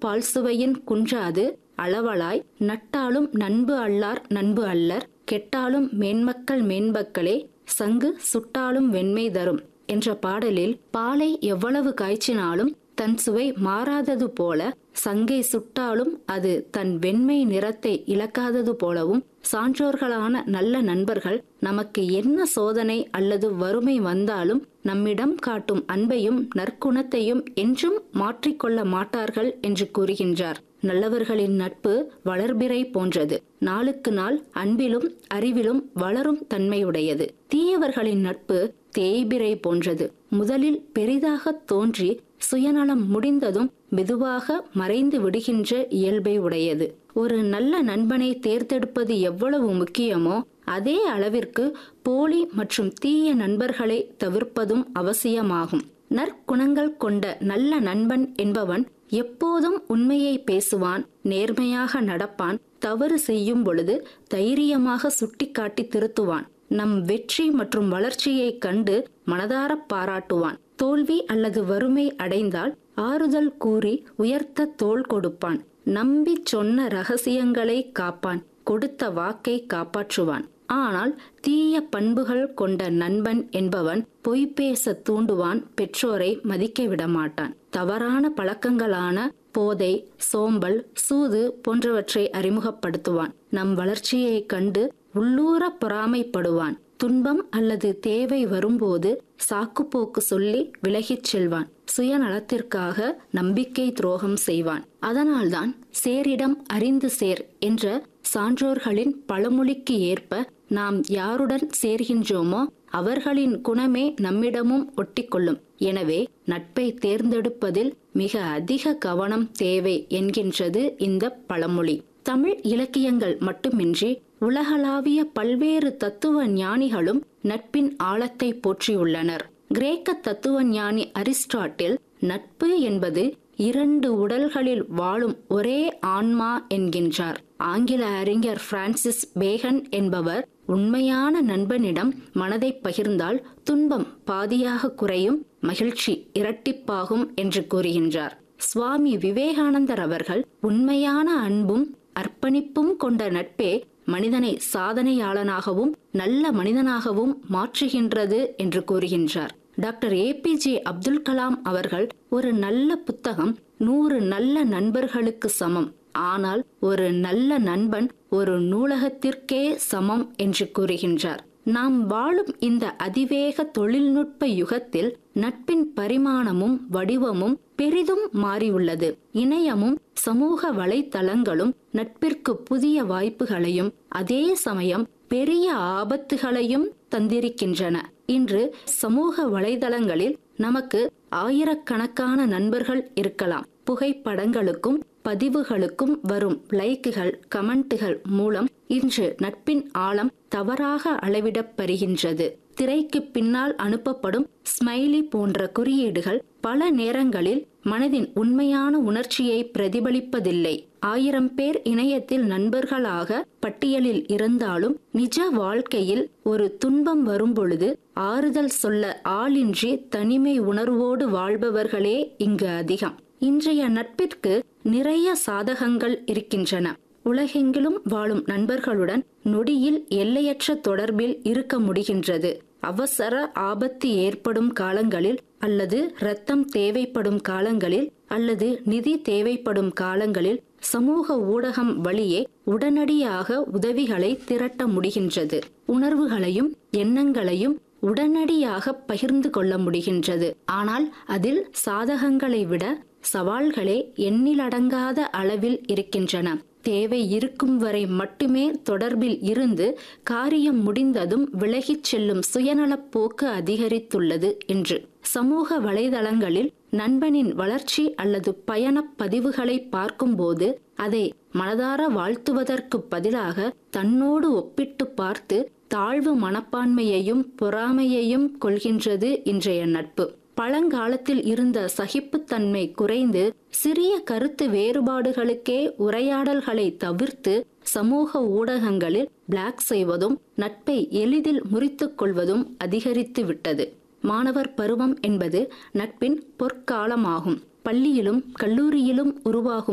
பால் சுவையின் குன்றாது அளவலாய் நட்டாலும் நண்பு அல்லார் நண்பு அல்லர் கெட்டாலும் மேன்மக்கள் மேன்பக்களே சங்கு சுட்டாலும் வெண்மை தரும் என்ற பாடலில் பாலை எவ்வளவு காய்ச்சினாலும் தன் சுவை மாறாதது போல சங்கை சுட்டாலும் அது தன் வெண்மை நிறத்தை இழக்காதது போலவும் சான்றோர்களான நல்ல நண்பர்கள் நமக்கு என்ன சோதனை அல்லது வறுமை வந்தாலும் நம்மிடம் காட்டும் அன்பையும் நற்குணத்தையும் என்றும் மாற்றிக்கொள்ள மாட்டார்கள் என்று கூறுகின்றார் நல்லவர்களின் நட்பு வளர்பிறை போன்றது நாளுக்கு நாள் அன்பிலும் அறிவிலும் வளரும் தன்மையுடையது தீயவர்களின் நட்பு தேய்பிறை போன்றது முதலில் பெரிதாக தோன்றி சுயநலம் முடிந்ததும் மெதுவாக மறைந்து விடுகின்ற இயல்பை உடையது ஒரு நல்ல நண்பனை தேர்ந்தெடுப்பது எவ்வளவு முக்கியமோ அதே அளவிற்கு போலி மற்றும் தீய நண்பர்களை தவிர்ப்பதும் அவசியமாகும் நற்குணங்கள் கொண்ட நல்ல நண்பன் என்பவன் எப்போதும் உண்மையை பேசுவான் நேர்மையாக நடப்பான் தவறு செய்யும் பொழுது தைரியமாக சுட்டிக்காட்டி திருத்துவான் நம் வெற்றி மற்றும் வளர்ச்சியை கண்டு மனதார பாராட்டுவான் தோல்வி அல்லது வறுமை அடைந்தால் ஆறுதல் கூறி உயர்த்த தோள் கொடுப்பான் நம்பி சொன்ன ரகசியங்களை காப்பான் கொடுத்த வாக்கை காப்பாற்றுவான் ஆனால் தீய பண்புகள் கொண்ட நண்பன் என்பவன் பொய் பேச தூண்டுவான் பெற்றோரை மதிக்க விடமாட்டான் தவறான பழக்கங்களான போதை சோம்பல் சூது போன்றவற்றை அறிமுகப்படுத்துவான் நம் வளர்ச்சியை கண்டு உள்ளூர பொறாமைப்படுவான் துன்பம் அல்லது தேவை வரும்போது சாக்குப்போக்கு சொல்லி விலகிச் செல்வான் சுயநலத்திற்காக நம்பிக்கை துரோகம் செய்வான் அதனால்தான் சேரிடம் அறிந்து சேர் என்ற சான்றோர்களின் பழமொழிக்கு ஏற்ப நாம் யாருடன் சேர்கின்றோமோ அவர்களின் குணமே நம்மிடமும் ஒட்டிக்கொள்ளும் எனவே நட்பை தேர்ந்தெடுப்பதில் மிக அதிக கவனம் தேவை என்கின்றது இந்த பழமொழி தமிழ் இலக்கியங்கள் மட்டுமின்றி உலகளாவிய பல்வேறு தத்துவ ஞானிகளும் நட்பின் ஆழத்தை போற்றியுள்ளனர் கிரேக்க தத்துவ ஞானி அரிஸ்டாட்டில் நட்பு என்பது இரண்டு உடல்களில் வாழும் ஒரே ஆன்மா என்கின்றார் ஆங்கில அறிஞர் பிரான்சிஸ் பேகன் என்பவர் உண்மையான நண்பனிடம் மனதை பகிர்ந்தால் துன்பம் பாதியாக குறையும் மகிழ்ச்சி இரட்டிப்பாகும் என்று கூறுகின்றார் சுவாமி விவேகானந்தர் அவர்கள் உண்மையான அன்பும் அர்ப்பணிப்பும் கொண்ட நட்பே மனிதனை சாதனையாளனாகவும் நல்ல மனிதனாகவும் மாற்றுகின்றது என்று கூறுகின்றார் டாக்டர் ஏபிஜே அப்துல் கலாம் அவர்கள் ஒரு நல்ல புத்தகம் நூறு நல்ல நண்பர்களுக்கு சமம் ஆனால் ஒரு நல்ல நண்பன் ஒரு நூலகத்திற்கே சமம் என்று கூறுகின்றார் நாம் வாழும் இந்த அதிவேக தொழில்நுட்ப யுகத்தில் நட்பின் பரிமாணமும் வடிவமும் பெரிதும் மாறியுள்ளது இணையமும் சமூக வலைத்தளங்களும் நட்பிற்கு புதிய வாய்ப்புகளையும் அதே சமயம் பெரிய ஆபத்துகளையும் தந்திருக்கின்றன இன்று சமூக வலைதளங்களில் நமக்கு ஆயிரக்கணக்கான நண்பர்கள் இருக்கலாம் புகைப்படங்களுக்கும் பதிவுகளுக்கும் வரும் லைக்குகள் கமெண்ட்டுகள் மூலம் இன்று நட்பின் ஆழம் தவறாக அளவிடப்படுகின்றது திரைக்கு பின்னால் அனுப்பப்படும் ஸ்மைலி போன்ற குறியீடுகள் பல நேரங்களில் மனதின் உண்மையான உணர்ச்சியை பிரதிபலிப்பதில்லை ஆயிரம் பேர் இணையத்தில் நண்பர்களாக பட்டியலில் இருந்தாலும் நிஜ வாழ்க்கையில் ஒரு துன்பம் வரும்பொழுது ஆறுதல் சொல்ல ஆளின்றி தனிமை உணர்வோடு வாழ்பவர்களே இங்கு அதிகம் இன்றைய நட்பிற்கு நிறைய சாதகங்கள் இருக்கின்றன உலகெங்கிலும் வாழும் நண்பர்களுடன் நொடியில் எல்லையற்ற தொடர்பில் இருக்க முடிகின்றது அவசர ஆபத்து ஏற்படும் காலங்களில் அல்லது இரத்தம் தேவைப்படும் காலங்களில் அல்லது நிதி தேவைப்படும் காலங்களில் சமூக ஊடகம் வழியே உடனடியாக உதவிகளை திரட்ட முடிகின்றது உணர்வுகளையும் எண்ணங்களையும் உடனடியாக பகிர்ந்து கொள்ள முடிகின்றது ஆனால் அதில் சாதகங்களை விட சவால்களே எண்ணிலடங்காத அளவில் இருக்கின்றன தேவை இருக்கும் வரை மட்டுமே தொடர்பில் இருந்து காரியம் முடிந்ததும் விலகிச் செல்லும் சுயநலப் போக்கு அதிகரித்துள்ளது என்று சமூக வலைதளங்களில் நண்பனின் வளர்ச்சி அல்லது பயணப் பதிவுகளை பார்க்கும்போது அதை மனதார வாழ்த்துவதற்கு பதிலாக தன்னோடு ஒப்பிட்டு பார்த்து தாழ்வு மனப்பான்மையையும் பொறாமையையும் கொள்கின்றது இன்றைய நட்பு பழங்காலத்தில் இருந்த சகிப்புத்தன்மை குறைந்து சிறிய கருத்து வேறுபாடுகளுக்கே உரையாடல்களை தவிர்த்து சமூக ஊடகங்களில் பிளாக் செய்வதும் நட்பை எளிதில் முறித்துக் கொள்வதும் அதிகரித்து விட்டது மாணவர் பருவம் என்பது நட்பின் பொற்காலமாகும் பள்ளியிலும் கல்லூரியிலும் உருவாகும்